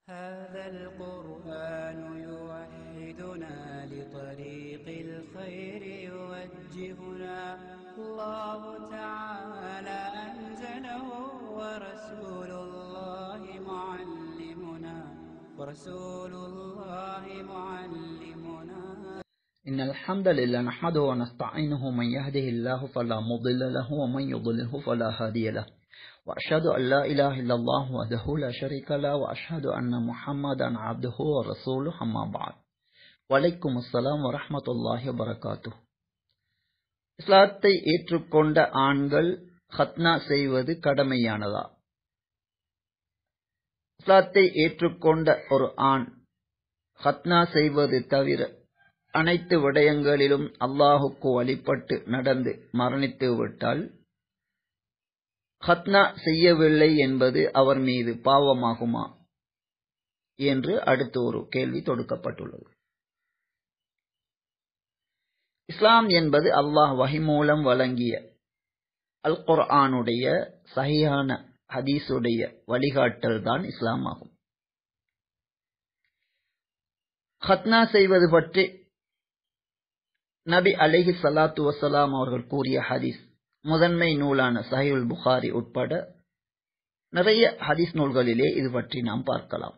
هذا القرآن يوحدنا لطريق الخير يوجهنا الله تعالى أنزله ورسول الله معلمنا ورسول الله معلمنا إن الحمد لله نحمده ونستعينه من يهده الله فلا مضل له ومن يضلله فلا هادي له وأشهد أن لا إله إلا الله وحده لا شريك له وأشهد أن محمدا عبده ورسوله أما بعد وعليكم السلام ورحمة الله وبركاته இஸ்லாத்தை ஏற்றுக்கொண்ட ஆண்கள் ஹத்னா செய்வது கடமையானதா இஸ்லாத்தை ஏற்றுக்கொண்ட ஒரு ஆண் ஹத்னா செய்வது தவிர அனைத்து விடயங்களிலும் அல்லாஹுக்கு வழிபட்டு நடந்து மரணித்து விட்டால் ஹத்னா செய்யவில்லை என்பது அவர் மீது பாவமாகுமா என்று அடுத்து ஒரு கேள்வி தொடுக்கப்பட்டுள்ளது இஸ்லாம் என்பது அல்லாஹ் வஹி மூலம் வழங்கிய அல் குர்ஆனுடைய சஹியான ஹதீஸுடைய வழிகாட்டல் தான் இஸ்லாம் ஆகும் ஹத்னா செய்வது பற்றி நபி அலைஹி சலாத்து வசலாம் அவர்கள் கூறிய ஹதீஸ் முதன்மை நூலான சஹிவுல் புகாரி உட்பட நிறைய ஹதீஸ் நூல்களிலே இது பற்றி நாம் பார்க்கலாம்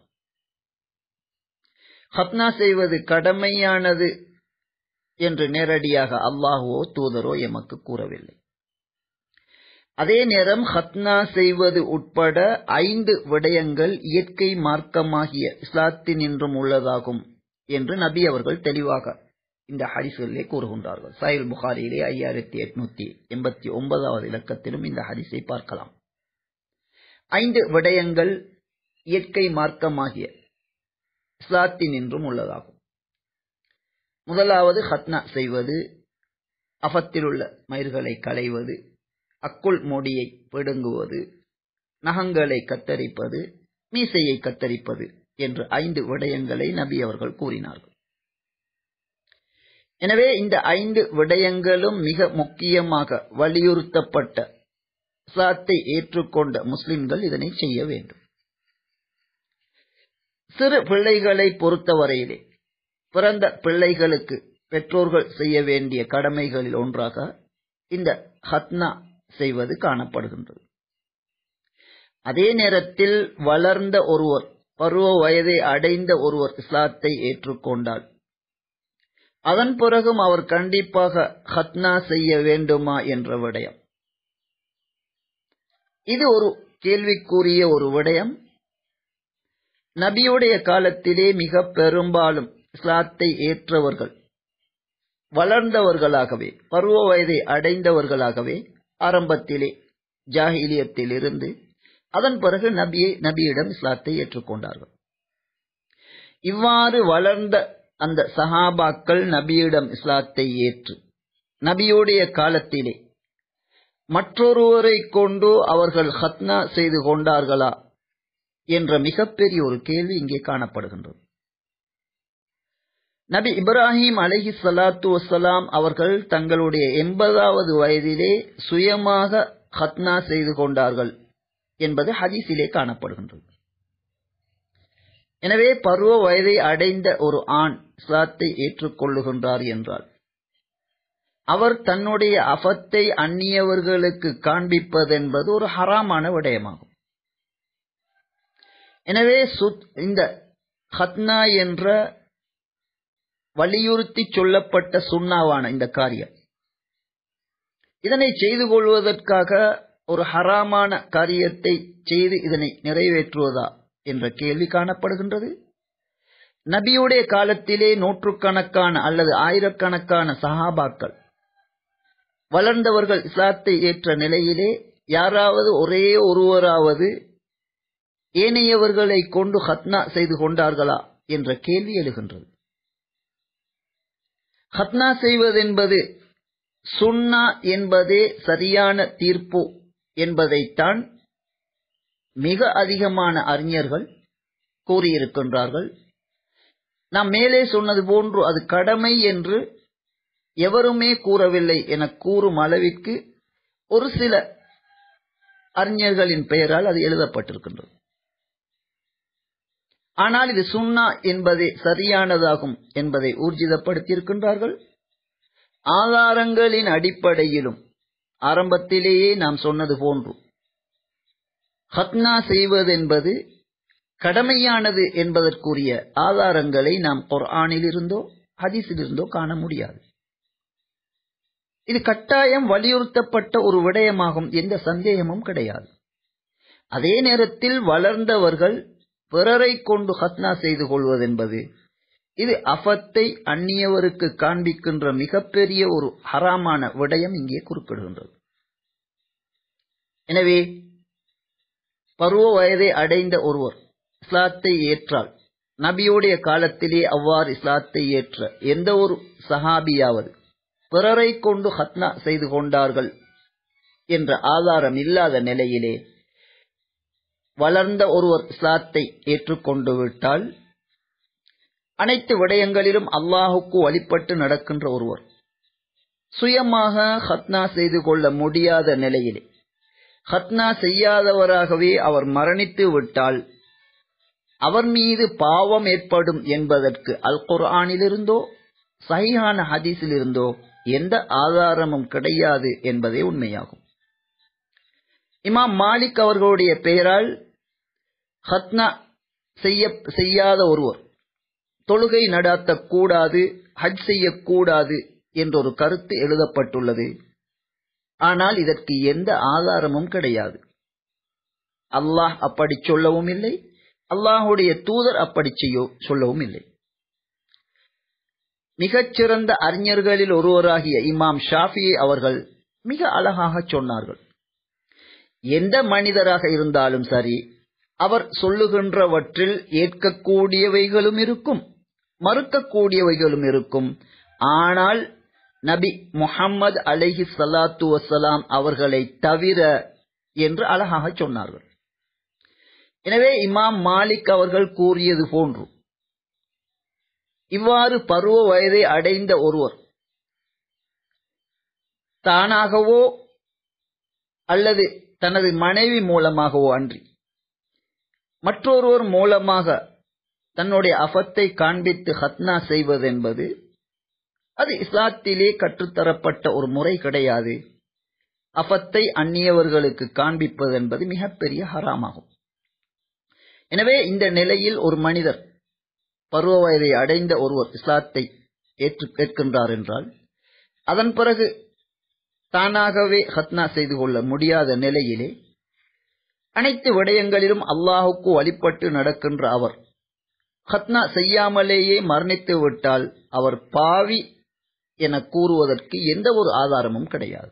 ஹத்னா செய்வது கடமையானது என்று நேரடியாக அல்லாஹுவோ தூதரோ எமக்கு கூறவில்லை அதே நேரம் ஹத்னா செய்வது உட்பட ஐந்து விடயங்கள் இயற்கை மார்க்கமாகிய இஸ்லாத்தினின்றும் உள்ளதாகும் என்று நபி அவர்கள் தெளிவாக இந்த ஹரிசுகளிலே கூறுகின்றார்கள் சாயில் புகாரியிலே ஐயாயிரத்தி எட்நூத்தி எண்பத்தி ஒன்பதாவது இலக்கத்திலும் இந்த ஹரிசை பார்க்கலாம் ஐந்து விடயங்கள் இயற்கை மார்க்கமாகிய இஸ்லாத்தினின்றும் உள்ளதாகும் முதலாவது ஹத்னா செய்வது அஃபத்திலுள்ள மயிர்களை களைவது அக்குள் மொடியை பிடுங்குவது நகங்களை கத்தரிப்பது மீசையை கத்தரிப்பது என்று ஐந்து விடயங்களை நபி அவர்கள் கூறினார்கள் எனவே இந்த ஐந்து விடயங்களும் மிக முக்கியமாக வலியுறுத்தப்பட்ட இஸ்லாத்தை ஏற்றுக்கொண்ட முஸ்லிம்கள் இதனை செய்ய வேண்டும் சிறு பிள்ளைகளை பொறுத்தவரையிலே பிறந்த பிள்ளைகளுக்கு பெற்றோர்கள் செய்ய வேண்டிய கடமைகளில் ஒன்றாக இந்த ஹத்னா செய்வது காணப்படுகின்றது அதே நேரத்தில் வளர்ந்த ஒருவர் பருவ வயதை அடைந்த ஒருவர் இஸ்லாத்தை ஏற்றுக்கொண்டால் அதன் பிறகும் அவர் கண்டிப்பாக ஹத்னா செய்ய வேண்டுமா என்ற விடயம் இது ஒரு கேள்விக்குரிய ஒரு விடயம் நபியுடைய காலத்திலே மிக பெரும்பாலும் இஸ்லாத்தை ஏற்றவர்கள் வளர்ந்தவர்களாகவே பருவ வயதை அடைந்தவர்களாகவே ஆரம்பத்திலே ஜாகிலியத்தில் இருந்து அதன் பிறகு நபியை நபியிடம் இஸ்லாத்தை ஏற்றுக்கொண்டார்கள் இவ்வாறு வளர்ந்த அந்த சஹாபாக்கள் நபியிடம் இஸ்லாத்தை ஏற்று நபியுடைய காலத்திலே மற்றொருவரை கொண்டு அவர்கள் ஹத்னா செய்து கொண்டார்களா என்ற மிகப்பெரிய ஒரு கேள்வி இங்கே காணப்படுகின்றது நபி இப்ராஹிம் அலஹி சலாத்து வசலாம் அவர்கள் தங்களுடைய எண்பதாவது வயதிலே சுயமாக ஹத்னா செய்து கொண்டார்கள் என்பது ஹதீஸிலே காணப்படுகின்றது எனவே பருவ வயதை அடைந்த ஒரு ஆண் இஸ்லாத்தை ஏற்றுக்கொள்ளுகின்றார் என்றால் அவர் தன்னுடைய அபத்தை அந்நியவர்களுக்கு காண்பிப்பதென்பது ஒரு ஹராமான விடயமாகும் எனவே இந்த ஹத்னா என்ற வலியுறுத்தி சொல்லப்பட்ட சுண்ணாவான இந்த காரியம் இதனை செய்து கொள்வதற்காக ஒரு ஹராமான காரியத்தை செய்து இதனை நிறைவேற்றுவதா என்ற கேள்வி காணப்படுகின்றது நபியுடைய காலத்திலே நூற்றுக்கணக்கான அல்லது ஆயிரக்கணக்கான சஹாபாக்கள் வளர்ந்தவர்கள் இஸ்லாத்தை ஏற்ற நிலையிலே யாராவது ஒரே ஒருவராவது ஏனையவர்களை கொண்டு ஹத்னா செய்து கொண்டார்களா என்ற கேள்வி எழுகின்றது ஹத்னா செய்வதென்பது சுன்னா என்பதே சரியான தீர்ப்பு என்பதைத்தான் மிக அதிகமான அறிஞர்கள் கூறியிருக்கின்றார்கள் நாம் மேலே சொன்னது போன்று அது கடமை என்று எவருமே கூறவில்லை என கூறும் அளவிற்கு ஒரு சில அறிஞர்களின் பெயரால் அது எழுதப்பட்டிருக்கின்றது ஆனால் இது சுன்னா என்பதே சரியானதாகும் என்பதை ஊர்ஜிதப்படுத்தியிருக்கின்றார்கள் ஆதாரங்களின் அடிப்படையிலும் ஆரம்பத்திலேயே நாம் சொன்னது போன்று ஹத்னா செய்வது என்பது கடமையானது என்பதற்குரிய ஆதாரங்களை நாம் குர்ஆனிலிருந்தோ ஹதீஸிலிருந்தோ காண முடியாது இது கட்டாயம் வலியுறுத்தப்பட்ட ஒரு விடயமாகும் எந்த சந்தேகமும் கிடையாது அதே நேரத்தில் வளர்ந்தவர்கள் பிறரை கொண்டு ஹத்னா செய்து கொள்வதென்பது இது அஃபத்தை அந்நியவருக்கு காண்பிக்கின்ற மிகப்பெரிய ஒரு ஹராமான விடயம் இங்கே குறிப்பிடுகின்றது எனவே பருவ வயதை அடைந்த ஒருவர் இஸ்லாத்தை ஏற்றால் நபியுடைய காலத்திலே அவ்வாறு இஸ்லாத்தை ஏற்ற எந்த ஒரு சஹாபியாவது பிறரை கொண்டு ஹத்னா செய்து கொண்டார்கள் என்ற ஆதாரம் இல்லாத நிலையிலே வளர்ந்த ஒருவர் இஸ்லாத்தை ஏற்றுக்கொண்டு விட்டால் அனைத்து விடயங்களிலும் அல்லாஹுக்கு வழிபட்டு நடக்கின்ற ஒருவர் சுயமாக ஹத்னா செய்து கொள்ள முடியாத நிலையிலே ஹத்னா செய்யாதவராகவே அவர் மரணித்து விட்டால் அவர் மீது பாவம் ஏற்படும் என்பதற்கு அல் குர்ஆனிலிருந்தோ சஹிஹான ஹதீஸிலிருந்தோ எந்த ஆதாரமும் கிடையாது என்பதே உண்மையாகும் இமாம் மாலிக் அவர்களுடைய பெயரால் ஹத்னா செய்ய செய்யாத ஒருவர் தொழுகை நடாத்தக் கூடாது ஹஜ் செய்யக்கூடாது என்றொரு கருத்து எழுதப்பட்டுள்ளது ஆனால் இதற்கு எந்த ஆதாரமும் கிடையாது அல்லாஹ் அப்படி சொல்லவும் இல்லை அல்லாஹுடைய தூதர் அப்படி செய்ய சொல்லவும் இல்லை மிகச்சிறந்த அறிஞர்களில் ஒருவராகிய இமாம் ஷாஃபியை அவர்கள் மிக அழகாக சொன்னார்கள் எந்த மனிதராக இருந்தாலும் சரி அவர் சொல்லுகின்றவற்றில் ஏற்கக்கூடியவைகளும் இருக்கும் மறுக்கக்கூடியவைகளும் இருக்கும் ஆனால் நபி முஹம்மது அலைஹி சலாத்து வசலாம் அவர்களை தவிர என்று அழகாக சொன்னார்கள் எனவே இமாம் மாலிக் அவர்கள் கூறியது போன்று இவ்வாறு பருவ வயதை அடைந்த ஒருவர் தானாகவோ அல்லது தனது மனைவி மூலமாகவோ அன்றி மற்றொருவர் மூலமாக தன்னுடைய அஃபத்தை காண்பித்து ஹத்னா செய்வது என்பது அது இஸ்லாத்திலே கற்றுத்தரப்பட்ட ஒரு முறை கிடையாது அஃபத்தை அந்நியவர்களுக்கு காண்பிப்பது என்பது மிகப்பெரிய ஹராமாகும் எனவே இந்த நிலையில் ஒரு மனிதர் பருவ வயதை அடைந்த ஒருவர் இஸ்லாத்தை ஏற்று கேட்கின்றார் என்றால் அதன் பிறகு தானாகவே ஹத்னா செய்து கொள்ள முடியாத நிலையிலே அனைத்து விடயங்களிலும் அல்லாஹுக்கு வழிபட்டு நடக்கின்ற அவர் ஹத்னா செய்யாமலேயே மரணித்து விட்டால் அவர் பாவி என கூறுவதற்கு எந்த ஒரு ஆதாரமும் கிடையாது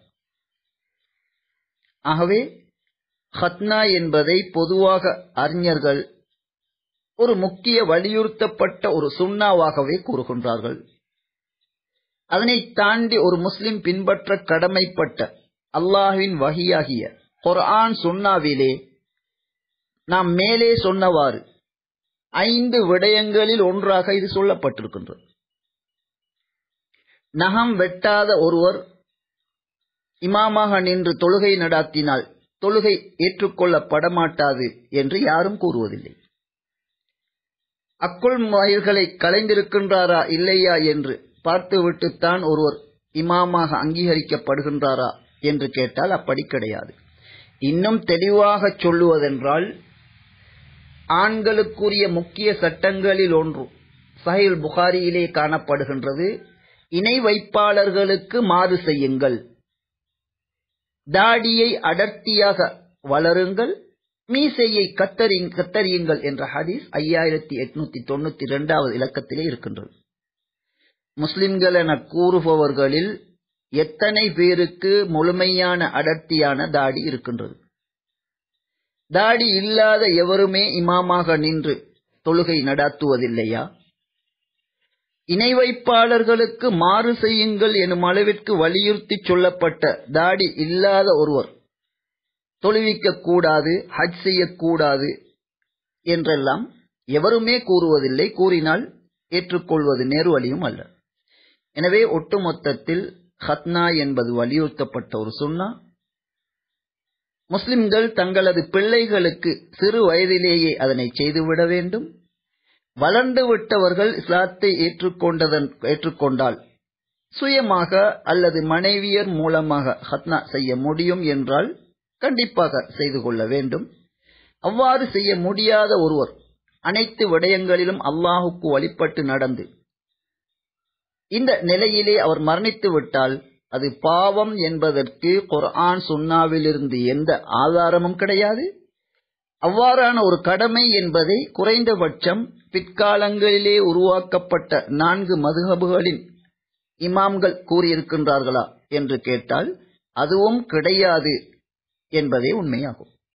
ஆகவே ஹத்னா என்பதை பொதுவாக அறிஞர்கள் ஒரு முக்கிய வலியுறுத்தப்பட்ட ஒரு சுண்ணாவாகவே கூறுகின்றார்கள் அதனை தாண்டி ஒரு முஸ்லிம் பின்பற்ற கடமைப்பட்ட அல்லாஹ்வின் வகியாகிய குர்ஆன் சுன்னாவிலே நாம் மேலே சொன்னவாறு ஐந்து விடயங்களில் ஒன்றாக இது சொல்லப்பட்டிருக்கின்றது நகம் வெட்டாத ஒருவர் இமாமாக நின்று தொழுகை நடாத்தினால் தொழுகை ஏற்றுக்கொள்ளப்பட மாட்டாது என்று யாரும் கூறுவதில்லை அக்குள் மயிர்களை கலைந்திருக்கின்றாரா இல்லையா என்று பார்த்துவிட்டுத்தான் ஒருவர் இமாமாக அங்கீகரிக்கப்படுகின்றாரா என்று கேட்டால் அப்படி கிடையாது இன்னும் தெளிவாக சொல்லுவதென்றால் ஆண்களுக்குரிய முக்கிய சட்டங்களில் ஒன்று சஹில் புகாரியிலே காணப்படுகின்றது இணை வைப்பாளர்களுக்கு மாறு செய்யுங்கள் தாடியை அடர்த்தியாக வளருங்கள் மீசையை கத்தரி கத்தரியுங்கள் என்ற ஹதீஸ் ஐயாயிரத்தி எட்நூத்தி தொண்ணூத்தி இரண்டாவது இலக்கத்திலே இருக்கின்றது முஸ்லிம்கள் என கூறுபவர்களில் எத்தனை பேருக்கு முழுமையான அடர்த்தியான தாடி இருக்கின்றது தாடி இல்லாத எவருமே இமாமாக நின்று தொழுகை நடாத்துவதில்லையா இணை வைப்பாளர்களுக்கு மாறு செய்யுங்கள் எனும் அளவிற்கு வலியுறுத்தி சொல்லப்பட்ட தாடி இல்லாத ஒருவர் தொழுவிக்க கூடாது ஹஜ் செய்யக்கூடாது என்றெல்லாம் எவருமே கூறுவதில்லை கூறினால் ஏற்றுக்கொள்வது நேரு வழியும் அல்ல எனவே ஒட்டுமொத்தத்தில் ஹத்னா என்பது வலியுறுத்தப்பட்ட ஒரு சுன்னா முஸ்லிம்கள் தங்களது பிள்ளைகளுக்கு சிறு வயதிலேயே அதனை செய்துவிட வேண்டும் வளர்ந்து விட்டவர்கள் இஸ்லாத்தை ஏற்றுக்கொண்டதன் ஏற்றுக்கொண்டால் சுயமாக அல்லது மனைவியர் மூலமாக ஹத்னா செய்ய முடியும் என்றால் கண்டிப்பாக செய்து கொள்ள வேண்டும் அவ்வாறு செய்ய முடியாத ஒருவர் அனைத்து விடயங்களிலும் அல்லாஹுக்கு வழிபட்டு நடந்து இந்த நிலையிலே அவர் மரணித்து விட்டால் அது பாவம் என்பதற்கு குர்ஆன் சுன்னாவிலிருந்து எந்த ஆதாரமும் கிடையாது அவ்வாறான ஒரு கடமை என்பதை குறைந்தபட்சம் பிற்காலங்களிலே உருவாக்கப்பட்ட நான்கு மதுஹபுகளின் இமாம்கள் கூறியிருக்கின்றார்களா என்று கேட்டால் அதுவும் கிடையாது என்பதே உண்மையாகும்